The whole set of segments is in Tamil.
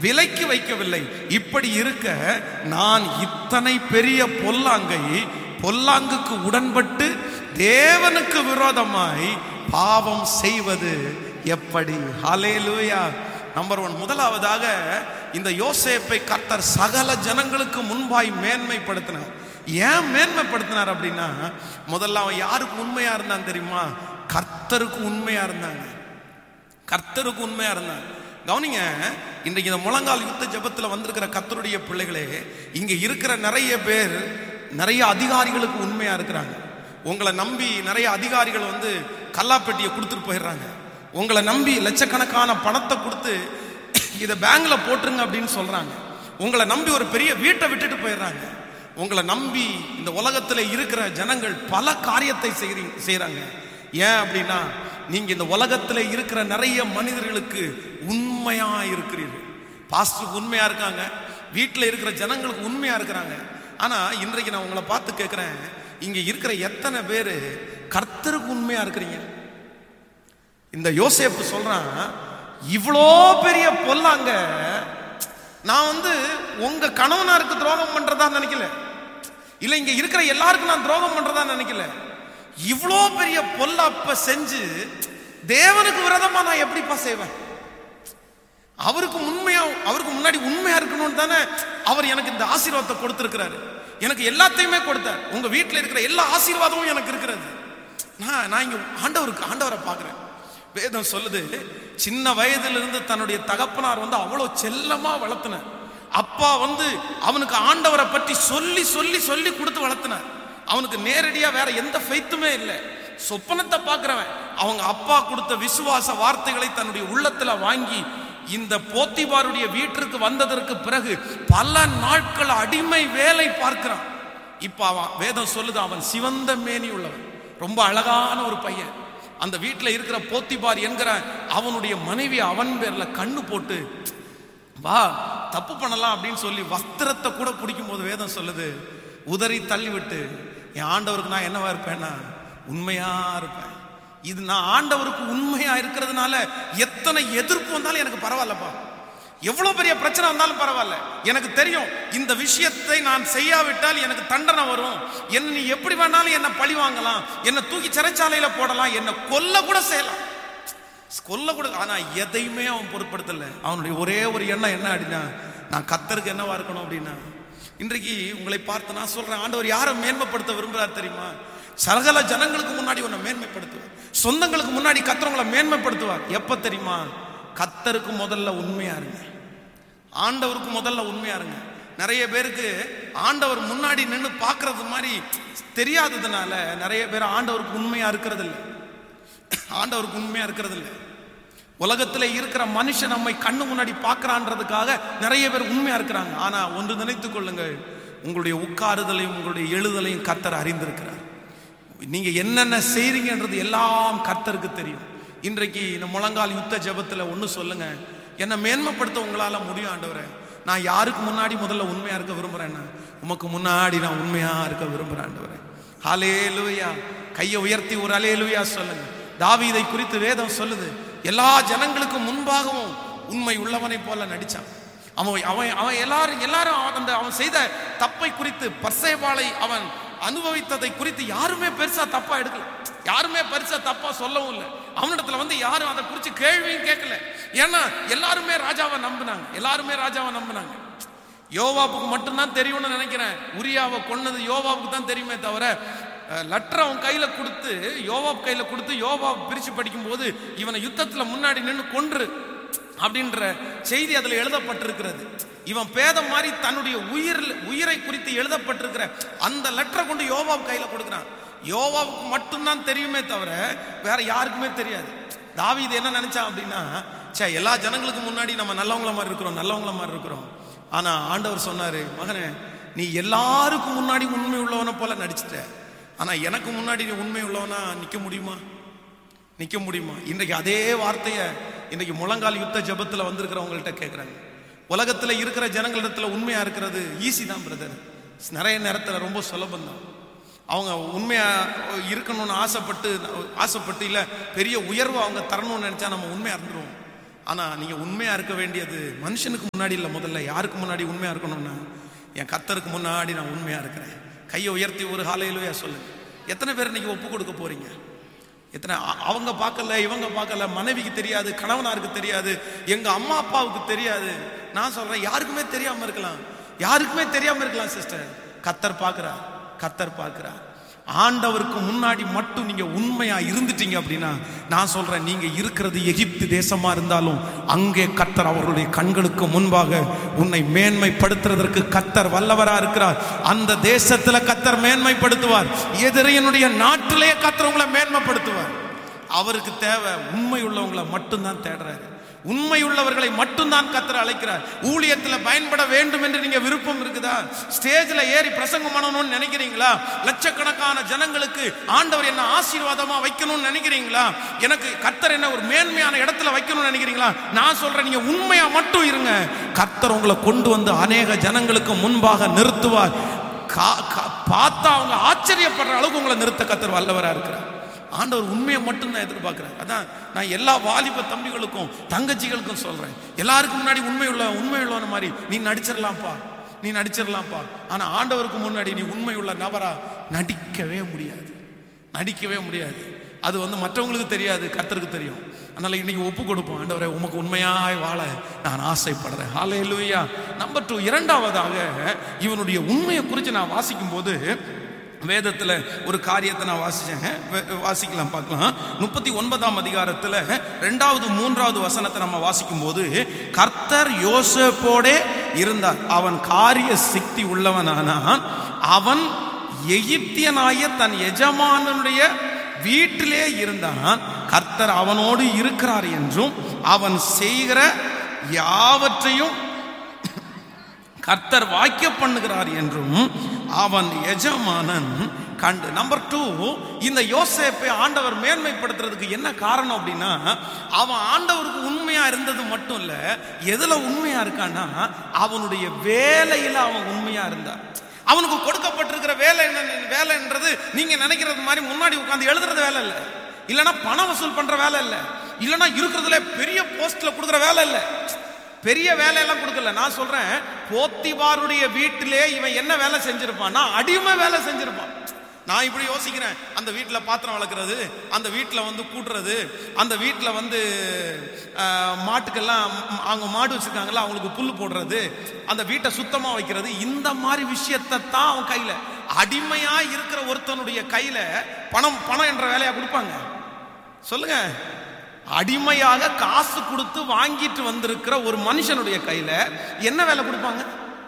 விலைக்கு வைக்கவில்லை இப்படி இருக்க நான் இத்தனை பெரிய பொல்லாங்கை பொல்லாங்குக்கு உடன்பட்டு தேவனுக்கு விரோதமாய் பாவம் செய்வது எப்படி ஹalleluya நம்பர் ஒன் முதலாவதாக இந்த யோசேப்பை கர்த்தர் சகல ஜனங்களுக்கு முன்பாய் மேன்மைப்படுத்தினார் ஏன் மேன்மைப்படுத்தினார் அப்படின்னா முதல்ல அவன் யாருக்கு உண்மையா இருந்தான் தெரியுமா கர்த்தருக்கு உண்மையா இருந்தாங்க கர்த்தருக்கு உண்மையா இருந்தாங்க கவனிங்க இன்றைக்கு இந்த முழங்கால் யுத்த ஜெபத்துல வந்திருக்கிற கர்த்தருடைய பிள்ளைகளே இங்க இருக்கிற நிறைய பேர் நிறைய அதிகாரிகளுக்கு உண்மையா இருக்கிறாங்க உங்களை நம்பி நிறைய அதிகாரிகள் வந்து கல்லாப்பெட்டியை கொடுத்துட்டு போயிடுறாங்க உங்களை நம்பி லட்சக்கணக்கான பணத்தை கொடுத்து இதை பேங்க்ல போட்டுருங்க அப்படின்னு சொல்றாங்க உங்களை நம்பி ஒரு பெரிய வீட்டை விட்டுட்டு போயிடுறாங்க உங்களை நம்பி இந்த உலகத்துல இருக்கிற ஜனங்கள் பல காரியத்தை செய்றீ- செய்றாங்க ஏன் அப்படின்னா நீங்க இந்த உலகத்துல இருக்கிற நிறைய மனிதர்களுக்கு உண்மையா இருக்கிறீர்கள் பாஸ்டருக்கு உண்மையா இருக்காங்க வீட்டில் இருக்கிற ஜனங்களுக்கு உண்மையா இருக்கிறாங்க ஆனா இன்றைக்கு நான் உங்களை பார்த்து கேட்கிறேன் இங்க இருக்கிற எத்தனை பேர் கர்த்தருக்கு உண்மையா இருக்கிறீங்க இந்த யோசேப்பு சொல்றான் இவ்வளோ பெரிய பொல்லாங்க நான் வந்து உங்க கணவனாருக்கு துரோகம் பண்றதா நினைக்கல இல்ல இங்க இருக்கிற எல்லாருக்கும் நான் துரோகம் பண்றதா நினைக்கல இவ்வளோ பெரிய பொல்லாப்ப செஞ்சு தேவனுக்கு விரதமா நான் எப்படிப்பா செய்வேன் அவருக்கு உண்மையா அவருக்கு முன்னாடி உண்மையா இருக்கணும்னு தானே அவர் எனக்கு இந்த ஆசீர்வாதத்தை கொடுத்திருக்கிறாரு எனக்கு எல்லாத்தையுமே கொடுத்தார் உங்க வீட்டில் இருக்கிற எல்லா ஆசீர்வாதமும் எனக்கு இருக்கிறது நான் நான் இங்க ஆண்டவருக்கு ஆண்டவரை பார்க்கிறேன் வேதம் சொல்லுது சின்ன வயதிலிருந்து தன்னுடைய தகப்பனார் வந்து அவ்வளவு செல்லமா வளர்த்தினார் அப்பா வந்து அவனுக்கு ஆண்டவரை பற்றி சொல்லி சொல்லி சொல்லி கொடுத்து வளர்த்தினார் அவனுக்கு நேரடியா வேற எந்த ஃபெய்த்துமே இல்லை சொப்பனத்தை பார்க்கிறவன் அவங்க அப்பா கொடுத்த விசுவாச வார்த்தைகளை தன்னுடைய உள்ளத்துல வாங்கி இந்த போத்திபாருடைய வீட்டிற்கு வந்ததற்கு பிறகு பல நாட்கள் அடிமை வேலை பார்க்கிறான் இப்ப அவன் வேதம் சொல்லுது அவன் சிவந்த மேனி உள்ளவன் ரொம்ப அழகான ஒரு பையன் அந்த வீட்டில் இருக்கிற போத்திபார் என்கிற அவனுடைய மனைவி அவன் பேர்ல கண்ணு போட்டு வா தப்பு பண்ணலாம் அப்படின்னு சொல்லி வஸ்திரத்தை கூட பிடிக்கும் போது வேதம் சொல்லுது உதறி தள்ளி விட்டு என் ஆண்டவருக்கு நான் என்னவா இருப்பேன்னா உண்மையா இருப்பேன் இது நான் ஆண்டவருக்கு உண்மையா இருக்கிறதுனால எத்தனை எதிர்ப்பு வந்தாலும் எனக்கு பரவாயில்லப்பா எவ்வளவு பெரிய பிரச்சனை வந்தாலும் பரவாயில்ல எனக்கு தெரியும் இந்த விஷயத்தை நான் செய்யாவிட்டால் எனக்கு தண்டனை வரும் என்ன நீ எப்படி வேணாலும் என்ன பழி வாங்கலாம் என்ன தூக்கி சிறைச்சாலையில போடலாம் என்ன கொல்ல கூட செய்யலாம் கொல்ல கூட ஆனா எதையுமே அவன் பொருட்படுத்தல அவனுடைய ஒரே ஒரு எண்ணம் என்ன அப்படின்னா நான் கத்தருக்கு என்னவா இருக்கணும் அப்படின்னா இன்றைக்கு உங்களை பார்த்து நான் சொல்றேன் ஆண்டவர் யாரை மேன்மைப்படுத்த விரும்புறார் தெரியுமா சகல ஜனங்களுக்கு முன்னாடி உன்னை மேன்மைப்படுத்துவார் சொந்தங்களுக்கு முன்னாடி கத்தரவங்களை மேன்மைப்படுத்துவார் எப்ப தெரியுமா கத்தருக்கு முதல்ல உண்மையா இருங்க ஆண்டவருக்கு முதல்ல உண்மையா இருங்க நிறைய பேருக்கு ஆண்டவர் முன்னாடி நின்று பார்க்கிறது மாதிரி தெரியாததுனால நிறைய பேர் ஆண்டவருக்கு உண்மையா இருக்கிறது இல்லை ஆண்டவருக்கு உண்மையா இருக்கிறது இல்லை உலகத்துல இருக்கிற மனுஷன் நம்மை கண்ணு முன்னாடி பார்க்கறான்றதுக்காக நிறைய பேர் உண்மையா இருக்கிறாங்க ஆனா ஒன்று நினைத்துக் கொள்ளுங்கள் உங்களுடைய உட்காருதலையும் உங்களுடைய எழுதலையும் கர்த்தர் அறிந்திருக்கிறார் நீங்க என்னென்ன செய்றீங்கன்றது எல்லாம் கர்த்தருக்கு தெரியும் இன்றைக்கு இந்த முழங்கால் யுத்த ஜெபத்துல ஒண்ணு சொல்லுங்க என்னை மேன்மைப்படுத்த உங்களால முடியும் ஆண்டவரே நான் யாருக்கு முன்னாடி முதல்ல உண்மையா இருக்க விரும்புறேன்னா உமக்கு முன்னாடி நான் உண்மையா இருக்க விரும்புறேன் ஆண்டவரே ஹalleluya கையை உயர்த்தி ஒரு அலேலுயா சொல்லுங்க தாவீதை குறித்து வேதம் சொல்லுது எல்லா ஜனங்களுக்கும் முன்பாகவும் உண்மை உள்ளவனை போல நடிச்சான் அவன் அவன் அவன் எல்லாரும் எல்லாரும் அந்த அவன் செய்த தப்பை குறித்து பர்சேபாலை அவன் அனுபவித்ததை குறித்து யாருமே பெருசா தப்பா எடுக்கல யாருமே பெருசா தப்பா சொல்லவும் இல்லை அவனிடத்துல வந்து யாரும் அதை குறித்து கேள்வியும் கேட்கல ஏன்னா எல்லாருமே ராஜாவை நம்பினாங்க எல்லாருமே ராஜாவை நம்பினாங்க யோவாப்புக்கு மட்டும்தான் தெரியும்னு நினைக்கிறேன் உரியாவை கொன்னது யோவாவுக்கு தான் தெரியுமே தவிர லெட்டர் அவன் கையில கொடுத்து யோவாப் கையில கொடுத்து யோவாப் பிரிச்சு படிக்கும்போது இவனை யுத்தத்துல முன்னாடி நின்று கொன்று அப்படின்ற செய்தி அதுல எழுதப்பட்டிருக்கிறது இவன் பேதம் மாதிரி தன்னுடைய உயிர் உயிரை குறித்து எழுதப்பட்டிருக்கிற அந்த லெட்டரை கொண்டு யோவாப் கையில கொடுக்குறான் யோவாவுக்கு மட்டும்தான் தெரியுமே தவிர வேற யாருக்குமே தெரியாது தாவீது என்ன நினைச்சான் அப்படின்னா சே எல்லா ஜனங்களுக்கு முன்னாடி நம்ம நல்லவங்கள மாதிரி இருக்கிறோம் நல்லவங்கள மாதிரி இருக்கிறோம் ஆனா ஆண்டவர் சொன்னாரு மகனே நீ எல்லாருக்கும் முன்னாடி உண்மை உள்ளவனை போல நடிச்சிட்ட ஆனா எனக்கு முன்னாடி நீ உண்மை உள்ளவனா நிக்க முடியுமா நிக்க முடியுமா இன்றைக்கு அதே வார்த்தையை இன்றைக்கு முழங்கால் யுத்த ஜபத்துல வந்திருக்கிறவங்கள்ட்ட கேட்குறாங்க உலகத்துல இருக்கிற ஜனங்களிடத்துல உண்மையா இருக்கிறது ஈஸி தான் பிரதர் நிறைய நேரத்துல ரொம்ப சுலபம் தான் அவங்க உண்மையா இருக்கணும்னு ஆசைப்பட்டு ஆசைப்பட்டு இல்ல பெரிய உயர்வு அவங்க தரணும்னு நினைச்சா நம்ம உண்மையா இருந்துருவோம் ஆனா நீங்க உண்மையா இருக்க வேண்டியது மனுஷனுக்கு முன்னாடி இல்லை முதல்ல யாருக்கு முன்னாடி உண்மையா இருக்கணும்னா என் கத்தருக்கு முன்னாடி நான் உண்மையா இருக்கிறேன் கையை உயர்த்தி ஒரு ஹாலையிலோயா சொல்லுங்க எத்தனை பேர் இன்னைக்கு ஒப்பு கொடுக்க போறீங்க எத்தனை அ- அவங்க பார்க்கல இவங்க பார்க்கல மனைவிக்கு தெரியாது கணவனாருக்கு தெரியாது எங்க அம்மா அப்பாவுக்கு தெரியாது நான் சொல்றேன் யாருக்குமே தெரியாம இருக்கலாம் யாருக்குமே தெரியாம இருக்கலாம் சிஸ்டர் கத்தர் பார்க்கிறார் கத்தர் பார்க்கிறார் ஆண்டவருக்கு முன்னாடி மட்டும் நீங்க உண்மையா இருந்துட்டீங்க அப்படின்னா நான் சொல்றேன் நீங்க இருக்கிறது எகிப்து தேசமா இருந்தாலும் அங்கே கத்தர் அவருடைய கண்களுக்கு முன்பாக உன்னை மேன்மைப்படுத்துறதற்கு கத்தர் வல்லவரா இருக்கிறார் அந்த தேசத்துல கத்தர் மேன்மைப்படுத்துவார் எதிரையனுடைய நாட்டிலேயே கத்தர் உங்களை மேன்மைப்படுத்துவார் அவருக்கு தேவை உண்மை உள்ளவங்களை மட்டும்தான் தேடுறாரு உண்மை உள்ளவர்களை மட்டும்தான் கத்தர் அழைக்கிறார் ஊழியத்தில் பயன்பட வேண்டும் என்று நீங்க விருப்பம் இருக்குதா ஸ்டேஜ்ல ஏறி பிரசங்கம் பண்ணணும்னு நினைக்கிறீங்களா லட்சக்கணக்கான ஜனங்களுக்கு ஆண்டவர் என்ன ஆசீர்வாதமா வைக்கணும்னு நினைக்கிறீங்களா எனக்கு கத்தர் என்ன ஒரு மேன்மையான இடத்துல வைக்கணும்னு நினைக்கிறீங்களா நான் சொல்றேன் நீங்க உண்மையா மட்டும் இருங்க கத்தர் உங்களை கொண்டு வந்து அநேக ஜனங்களுக்கு முன்பாக நிறுத்துவார் கா- கா- பார்த்தா அவங்க ஆச்சரியப்படுற அளவுக்கு உங்களை நிறுத்த கத்தர் வல்லவரா இருக்கிறார் ஆண்டவர் உண்மையை மட்டும் தான் எதிர்பார்க்கிறார் அதான் நான் எல்லா வாலிப தம்பிகளுக்கும் தங்கச்சிகளுக்கும் சொல்றேன் எல்லாருக்கும் முன்னாடி உண்மை உள்ள உண்மை உள்ளவன மாதிரி நீ நடிச்சிடலாம்ப்பா நீ நடிச்சிடலாம்ப்பா ஆனா ஆண்டவருக்கு முன்னாடி நீ உண்மை உள்ள நபரா நடிக்கவே முடியாது நடிக்கவே முடியாது அது வந்து மற்றவங்களுக்கு தெரியாது கர்த்தருக்கு தெரியும் அதனால இன்னைக்கு ஒப்பு கொடுப்போம் ஆண்டவரே உமக்கு உண்மையாய் வாழ நான் ஆசைப்படுறேன் ஹalleluya நம்பர் டூ இரண்டாவதாக இவனுடைய உண்மையை குறித்து நான் வாசிக்கும் போது வேதத்தில் ஒரு காரியத்தை நான் வாசிச்சேன் வே- வாசிக்கலாம் பார்க்கலாம் முப்பத்தி ஒன்பதாம் அதிகாரத்தில் ரெண்டாவது மூன்றாவது வசனத்தை நம்ம வாசிக்கும் போது கர்த்தர் யோசேப்போடே இருந்தார் அவன் காரிய சக்தி உள்ளவனானான் அவன் எகிப்தியனாய தன் எஜமானனுடைய வீட்டிலே இருந்தான் கர்த்தர் அவனோடு இருக்கிறார் என்றும் அவன் செய்கிற யாவற்றையும் கர்த்தர் வாக்கிய பண்ணுகிறார் என்றும் அவன் எஜமானன் கண்டு நம்பர் டூ இந்த யோசேப்பை ஆண்டவர் மேன்மைப்படுத்துறதுக்கு என்ன காரணம் அப்படின்னா அவன் ஆண்டவருக்கு உண்மையா இருந்தது மட்டும் இல்ல எதுல உண்மையா இருக்கான்னா அவனுடைய வேலையில அவன் உண்மையா இருந்தான் அவனுக்கு கொடுக்கப்பட்டிருக்கிற வேலை என்ன வேலைன்றது நீங்க நினைக்கிறது மாதிரி முன்னாடி உட்கார்ந்து எழுதுறது வேலை இல்லை இல்லைன்னா பணம் வசூல் பண்ற வேலை இல்லை இல்லைன்னா இருக்கிறதுல பெரிய போஸ்ட்ல கொடுக்குற வேலை இல்லை பெரிய வேலையெல்லாம் கொடுக்கல நான் சொல்றேன் போத்திபாருடைய வீட்டிலே இவன் என்ன வேலை செஞ்சிருப்பான்னா அடிமை வேலை செஞ்சிருப்பான் நான் இப்படி யோசிக்கிறேன் அந்த வீட்டில் பாத்திரம் வளர்க்குறது அந்த வீட்டில் வந்து கூட்டுறது அந்த வீட்டில் வந்து ஆஹ், மாட்டுக்கெல்லாம் ம், அவங்க மாடு வச்சிருக்காங்கல்ல அவங்களுக்கு புல் போடுறது அந்த வீட்டை சுத்தமாக வைக்கிறது இந்த மாதிரி விஷயத்தை தான் அவன் கையில் அடிமையா இருக்கிற ஒருத்தனுடைய கையில பணம் பணம் என்ற வேலையா கொடுப்பாங்க சொல்லுங்க அடிமையாக காசு கொடுத்து வாங்கிட்டு வந்திருக்கிற ஒரு மனுஷனுடைய கையில என்ன வேலை கொடுப்பாங்க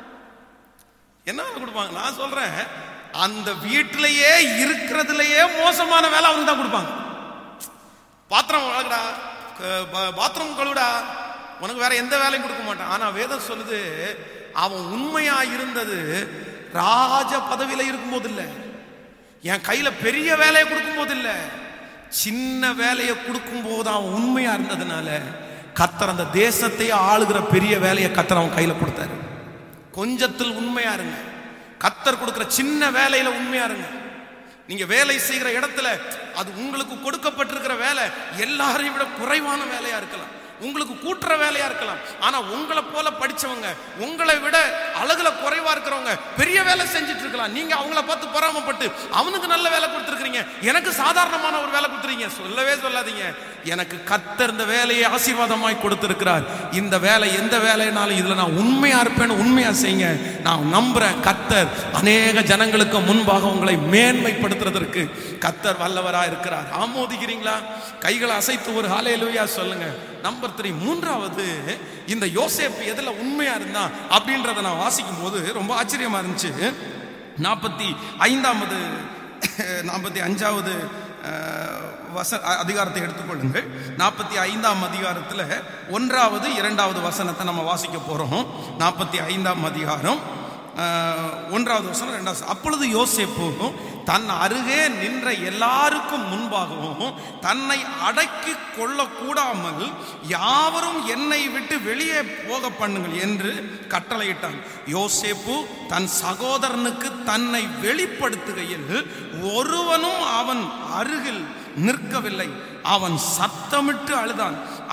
என்ன வேலை கொடுப்பாங்க நான் சொல்றேன் அந்த வீட்டிலேயே இருக்கிறதுலயே மோசமான வேலை அவனுக்கு தான் கொடுப்பாங்க பாத்திரம் வளர்க்குடா பாத்ரூம் கழுவுடா உனக்கு வேற எந்த வேலையும் கொடுக்க மாட்டான் ஆனா வேதம் சொல்லுது அவன் உண்மையா இருந்தது ராஜ பதவியில இருக்கும்போது இல்லை என் கையில பெரிய வேலையை கொடுக்கும் போது இல்ல சின்ன வேலையை கொடுக்கும் போது அவன் உண்மையா இருந்ததுனால கத்தர் அந்த தேசத்தையே ஆளுகிற பெரிய வேலையை கத்தர் அவன் கையில கொடுத்தாரு கொஞ்சத்தில் உண்மையா இருங்க கத்தர் கொடுக்கிற சின்ன வேலையில உண்மையா இருங்க நீங்க வேலை செய்கிற இடத்துல அது உங்களுக்கு கொடுக்கப்பட்டிருக்கிற வேலை எல்லாரையும் விட குறைவான வேலையா இருக்கலாம் உங்களுக்கு கூட்டுற வேலையா இருக்கலாம் ஆனா உங்களை போல படிச்சவங்க உங்களை விட அழகுல குறைவா இருக்கிறவங்க பெரிய வேலை செஞ்சுட்டு இருக்கலாம் நீங்க அவங்கள பார்த்து பொறாமப்பட்டு அவனுக்கு நல்ல வேலை கொடுத்துருக்கீங்க எனக்கு சாதாரணமான ஒரு வேலை கொடுத்துருக்கீங்க சொல்லவே சொல்லாதீங்க எனக்கு கத்தர் இந்த வேலையை ஆசீர்வாதமாய் கொடுத்திருக்கிறார் இந்த வேலை எந்த வேலைனாலும் இதுல நான் உண்மையா இருப்பேன்னு உண்மையா செய்யுங்க நான் நம்புறேன் கத்தர் அநேக ஜனங்களுக்கு முன்பாக உங்களை மேன்மைப்படுத்துறதற்கு கத்தர் வல்லவரா இருக்கிறார் ஆமோதிக்கிறீங்களா கைகளை அசைத்து ஒரு ஹalleluya சொல்லுங்க நம்பர் த்ரீ மூன்றாவது இந்த யோசேப்பு எதுல உண்மையா இருந்தான் அப்படின்றத நான் வாசிக்கும் போது ரொம்ப ஆச்சரியமா இருந்துச்சு நாற்பத்தி ஐந்தாவது நாற்பத்தி அஞ்சாவது அஹ், வச அ- அதிகாரத்தை எடுத்துக்கொள்ளுங்கள் நாற்பத்தி ஐந்தாம் அதிகாரத்தில் ஒன்றாவது இரண்டாவது வசனத்தை நம்ம வாசிக்க போறோம் நாற்பத்தி ஐந்தாம் அதிகாரம் அஹ், ஒன்றாவது வசனம் ரெண்டாவது வசனம். அப்பொழுது யோசேப்பு தன் அருகே நின்ற எல்லாருக்கும் முன்பாகவும் தன்னை அடக்கி கொள்ளக்கூடாமல் யாவரும் என்னை விட்டு வெளியே போக பண்ணுங்கள் என்று கட்டளையிட்டான் யோசேப்பு தன் சகோதரனுக்கு தன்னை வெளிப்படுத்துகையில் ஒருவனும் அவன் அருகில் நிற்கவில்லை அவன் சத்தமிட்டு அழுதான்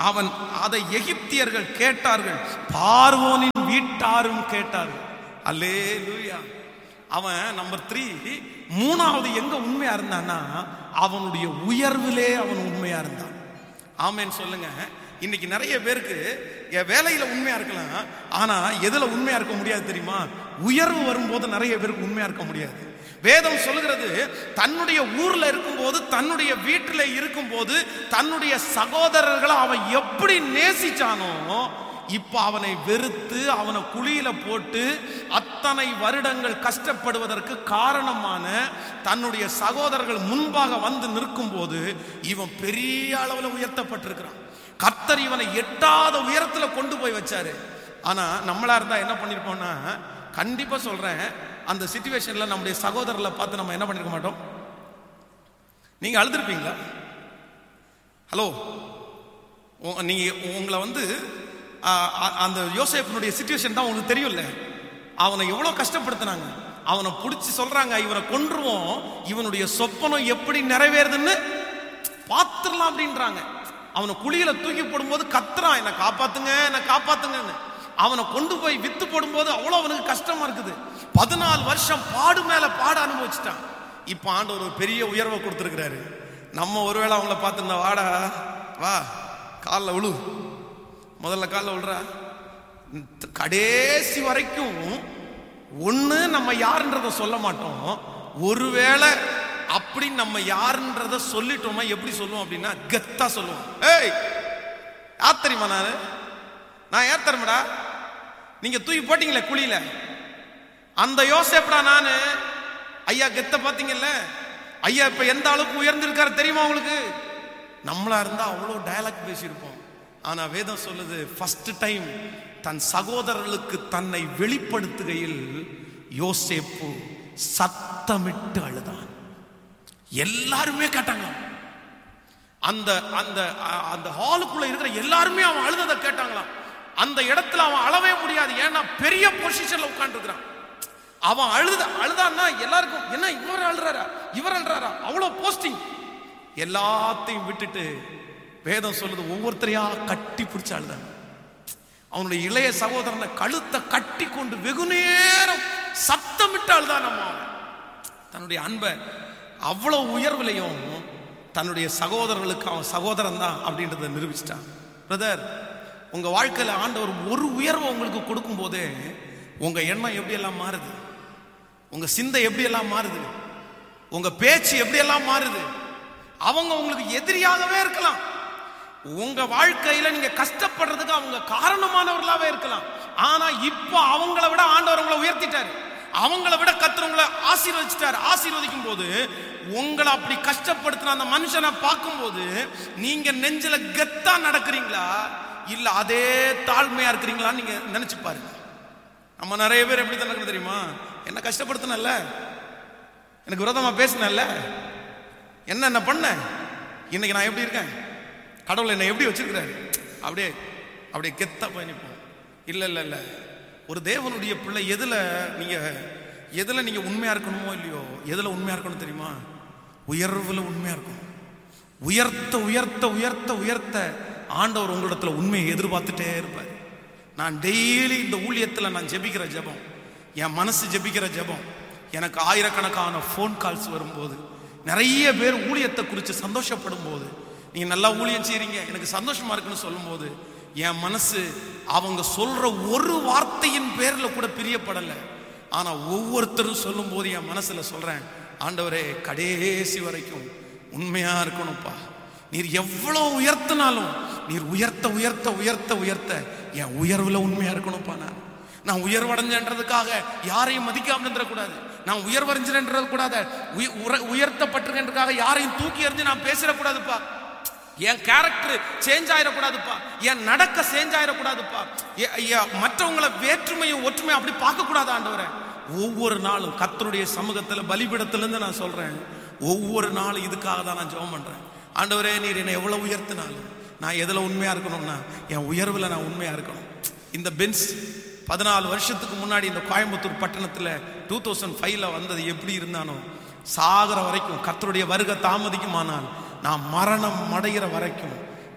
அவன் அதை எகிப்தியர்கள் கேட்டார்கள் பார்வோனின் வீட்டாரும் கேட்டார்கள் அல்லேலூயா அவன் நம்பர் த்ரீ மூணாவது எங்க உண்மையா இருந்தான்னா அவனுடைய உயர்விலே அவன் உண்மையா இருந்தான் ஆமேன்னு சொல்லுங்க இன்னைக்கு நிறைய பேருக்கு என் வேலையில உண்மையா இருக்கலாம் ஆனா எதுல உண்மையா இருக்க முடியாது தெரியுமா உயர்வு வரும்போது நிறைய பேருக்கு உண்மையா இருக்க முடியாது வேதம் சொல்லுகிறது தன்னுடைய ஊர்ல இருக்கும்போது தன்னுடைய வீட்டில் இருக்கும்போது தன்னுடைய சகோதரர்களை அவன் எப்படி நேசிச்சானோ இப்ப அவனை வெறுத்து அவனை குழியில போட்டு அத்தனை வருடங்கள் கஷ்டப்படுவதற்கு காரணமான தன்னுடைய சகோதரர்கள் முன்பாக வந்து நிற்கும் போது இவன் பெரிய அளவில் உயர்த்தப்பட்டிருக்கிறான் கர்த்தர் இவனை எட்டாத உயரத்துல கொண்டு போய் வச்சாரு ஆனா நம்மளா இருந்தா என்ன பண்ணிருப்போம்னா கண்டிப்பா சொல்றேன் அந்த சுச்சுவேஷன்ல நம்முடைய சகோதரர்களை பார்த்து நம்ம என்ன பண்ணிருக்க மாட்டோம் நீங்க அழுதுருப்பீங்களா ஹலோ உ- நீங்க உங்களை வந்து ஆ, அ- அந்த யோசேப்பினுடைய சுச்சுவேஷன் தான் உங்களுக்கு தெரியும்ல அவனை எவ்வளவு கஷ்டப்படுத்தினாங்க அவனை பிடிச்சி சொல்றாங்க இவனை கொன்றுவோம் இவனுடைய சொப்பனம் எப்படி நிறைவேறுதுன்னு பார்த்துடலாம் அப்படின்றாங்க அவனை குழியில தூக்கி போடும்போது கத்துறான் என்னை காப்பாத்துங்க என்னை காப்பாத்துங்கன்னு அவனை கொண்டு போய் வித்து போடும்போது அவ்வளோ அவனுக்கு கஷ்டமா இருக்குது பதினாலு வருஷம் பாடு மேல பாட அனுபவிச்சிட்டான் இப்ப ஆண்டவர் ஒரு பெரிய உயர்வை கொடுத்துருக்கிறாரு நம்ம ஒருவேளை அவங்கள பார்த்துருந்தா வாடா வா காலில் விழு முதல்ல காலில் விழுறா கடைசி வரைக்கும் ஒண்ணு நம்ம யாருன்றத சொல்ல மாட்டோம் ஒருவேளை அப்படி நம்ம யாருன்றத சொல்லிட்டோமா எப்படி சொல்லுவோம் அப்படின்னா கெத்தா சொல்லுவோம் ஏய் யார் தெரியுமா நானு நான் யார் தெரியுமாடா நீங்க தூக்கி போட்டீங்களே குழியில அந்த யோசேப்டா நானு ஐயா கெத்த பாத்தீங்கல்ல ஐயா இப்ப எந்த அளவுக்கு உயர்ந்திருக்காரு தெரியுமா உங்களுக்கு நம்மளா இருந்தா அவ்வளோ டயலாக் பேசியிருப்போம் ஆனா வேதம் சொல்லுது ஃபர்ஸ்ட் டைம் தன் சகோதரர்களுக்கு தன்னை வெளிப்படுத்துகையில் யோசேப்பு சத்தமிட்டு அழுதான் எல்லாருமே கேட்டாங்க அந்த அந்த அ- அந்த ஹாலுக்குள்ள இருக்கிற எல்லாருமே அவன் அழுததை கேட்டாங்களாம் அந்த இடத்துல அவன் அழவே முடியாது ஏன்னா பெரிய பொசிஷன்ல உட்காந்துருக்கிறான் அவன் அழுத அழுதான்னா எல்லாருக்கும் என்ன இவர் அழுறாரா இவர் அழுறாரா அவ்வளவு போஸ்டிங் எல்லாத்தையும் விட்டுட்டு வேதம் சொல்லுது ஒவ்வொருத்தரையா கட்டி பிடிச்சு அழுதாங்க அவனுடைய இளைய சகோதரனை கழுத்தை கட்டி கொண்டு வெகு நேரம் சத்தமிட்டு அழுதான் நம்ம அவன். தன்னுடைய அன்பை அவ்வளவு உயர்விலையும் தன்னுடைய சகோதரர்களுக்கு அவன் சகோதரன் தான் அப்படின்றத நிரூபிச்சிட்டான் பிரதர் உங்க வாழ்க்கையில ஆண்டவர் ஒரு உயர்வை உங்களுக்கு கொடுக்கும் போதே உங்க எண்ணம் எப்படி எல்லாம் மாறுது உங்க சிந்தை எப்படி எல்லாம் மாறுது உங்க பேச்சு எப்படி எல்லாம் மாறுது அவங்க உங்களுக்கு எதிரியாகவே இருக்கலாம் உங்க வாழ்க்கையில நீங்க கஷ்டப்படுறதுக்கு அவங்க காரணமானவர்களாவே இருக்கலாம் ஆனா இப்போ அவங்கள விட ஆண்டவர் உங்களை உயர்த்திட்டாரு அவங்கள விட கர்த்தர் உங்களை ஆசீர்வதிச்சிட்டாரு ஆசீர்வதிக்கும் போது உங்களை அப்படி கஷ்டப்படுத்தின அந்த மனுஷனை பார்க்கும்போது நீங்க நெஞ்சில கெத்தா நடக்கிறீங்களா இல்ல அதே தாழ்மையா இருக்கிறீங்களான்னு நீங்க நினைச்சு பாருங்க நம்ம நிறைய பேர் எப்படி தான் நடக்குது தெரியுமா என்ன கஷ்டப்படுத்தினல்ல எனக்கு விரோதமா பேசினல்ல என்ன என்ன பண்ண இன்னைக்கு நான் எப்படி இருக்கேன் கடவுள் என்னை எப்படி வச்சிருக்கிறாரு அப்படியே அப்படியே கெத்தா போய் நிற்போம் இல்லை இல்லை இல்லை ஒரு தேவனுடைய பிள்ளை எதுல நீங்க எதுல நீங்க உண்மையா இருக்கணுமோ இல்லையோ எதுல உண்மையா இருக்கணும் தெரியுமா உயர்வுல உண்மையா இருக்கணும் உயர்த்த உயர்த்த உயர்த்த உயர்த்த ஆண்டவர் உங்களிடத்துல உண்மையை எதிர்பார்த்துட்டே இருப்பார் நான் டெய்லி இந்த ஊழியத்தில் நான் ஜெபிக்கிற ஜெபம் என் மனசு ஜெபிக்கிற ஜெபம் எனக்கு ஆயிரக்கணக்கான ஃபோன் கால்ஸ் வரும்போது நிறைய பேர் ஊழியத்தை குறித்து சந்தோஷப்படும் போது நீங்க நல்லா ஊழியம் செய்றீங்க எனக்கு சந்தோஷமா இருக்குன்னு சொல்லும்போது என் மனசு அவங்க சொல்ற ஒரு வார்த்தையின் பேர்ல கூட பிரியப்படலை ஆனா ஒவ்வொருத்தரும் சொல்லும்போது என் மனசுல சொல்றேன் ஆண்டவரே கடைசி வரைக்கும் உண்மையா இருக்கணும்ப்பா நீர் எவ்வளவு உயர்த்தினாலும் நீர் உயர்த்த உயர்த்த உயர்த்த உயர்த்த என் உயர்வுல உண்மையா இருக்கணும்ப்பா நான் நான் உயர்வடைஞ்சன்றதுக்காக யாரையும் மதிக்காம இருந்துடக்கூடாது நான் உயர்வடைஞ்சன்றது கூடாது உய- உர- உயர்த்தப்பட்டிருக்கன்றதுக்காக யாரையும் தூக்கி எறிஞ்சு நான் பேசிடக்கூடாதுப்பா என் கேரக்டர் சேஞ்ச் ஆயிடக்கூடாதுப்பா என் நடக்க சேஞ்ச் ஆயிடக்கூடாதுப்பா எ- எ- மற்றவங்கள வேற்றுமையும் ஒற்றுமையும் அப்படி பார்க்க கூடாது ஆண்டவரே ஒவ்வொரு நாளும் கர்த்தருடைய சமூகத்துல பலிபீடத்துல இருந்து நான் சொல்றேன் ஒவ்வொரு நாளும் இதுக்காக தான் நான் ஜெபம் பண்றேன் ஆண்டவரே நீர் என்னை எவ்வளவு உயர்த்தினாலும் நான் எதுல உண்மையா இருக்கணும்னா என் உயர்வுல நான் உண்மையா இருக்கணும் இந்த பென்ஸ் பதினாலு வருஷத்துக்கு முன்னாடி இந்த கோயம்புத்தூர் பட்டணத்துல டூ தௌசண்ட் ஃபைவ்ல வந்தது எப்படி இருந்தானோ சாகிற வரைக்கும் கர்த்தருடைய வருகை தாமதிக்குமானால் நான் மரணம் அடைகிற வரைக்கும்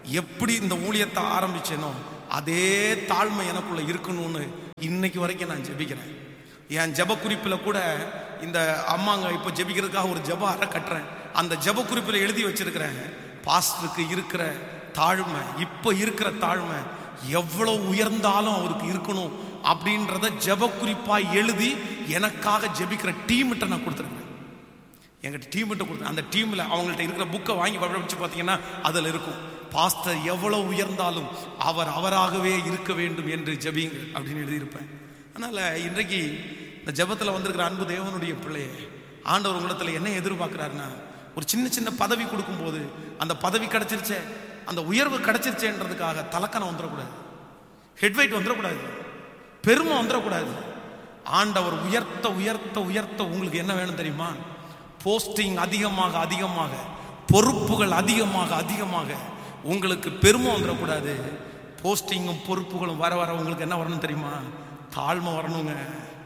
எப்படி இந்த ஊழியத்தை ஆரம்பிச்சேனோ அதே தாழ்மை எனக்குள்ள இருக்கணும்னு இன்னைக்கு வரைக்கும் நான் ஜெபிக்கிறேன் என் ஜெப குறிப்பில் கூட இந்த அம்மாங்க இப்போ ஜெபிக்கிறதுக்காக ஒரு ஜெப அறை கட்டுறேன் அந்த ஜெப குறிப்பில் எழுதி வச்சிருக்கிறேன் பாஸ்டருக்கு இருக்கிற தாழ்மை இப்போ இருக்கிற தாழ்மை எவ்வளவு உயர்ந்தாலும் அவருக்கு இருக்கணும் அப்படின்றத ஜெப குறிப்பா எழுதி எனக்காக ஜெபிக்கிற டீம்கிட்ட நான் கொடுத்துருக்கேன் எங்கிட்ட டீம்கிட்ட கொடுத்தேன் அந்த டீமில் அவங்கள்ட்ட இருக்கிற புக்கை வாங்கி வச்சு பார்த்தீங்கன்னா அதில் இருக்கும் பாஸ்டர் எவ்வளவு உயர்ந்தாலும் அவர் அவராகவே இருக்க வேண்டும் என்று ஜெபிங்க அப்படின்னு எழுதியிருப்பேன் அதனால் இன்றைக்கு இந்த ஜெபத்தில் வந்திருக்கிற அன்பு தேவனுடைய பிள்ளையே ஆண்டவர் உங்களிடத்தில் என்ன எதிர்பார்க்குறாருன்னா ஒரு சின்ன சின்ன பதவி கொடுக்கும்போது அந்த பதவி கிடைச்சிருச்சே அந்த உயர்வு கிடைச்சிருச்சேன்றதுக்காக தலக்கணம் வந்துடக்கூடாது ஹெட்வைட் வந்துடக்கூடாது பெருமை வந்துடக்கூடாது ஆண்டவர் உயர்த்த உயர்த்த உயர்த்த உங்களுக்கு என்ன வேணும் தெரியுமா போஸ்டிங் அதிகமாக அதிகமாக பொறுப்புகள் அதிகமாக அதிகமாக உங்களுக்கு பெருமை வந்துடக்கூடாது போஸ்டிங்கும் பொறுப்புகளும் வர வர உங்களுக்கு என்ன வரணும் தெரியுமா தாழ்மை வரணுங்க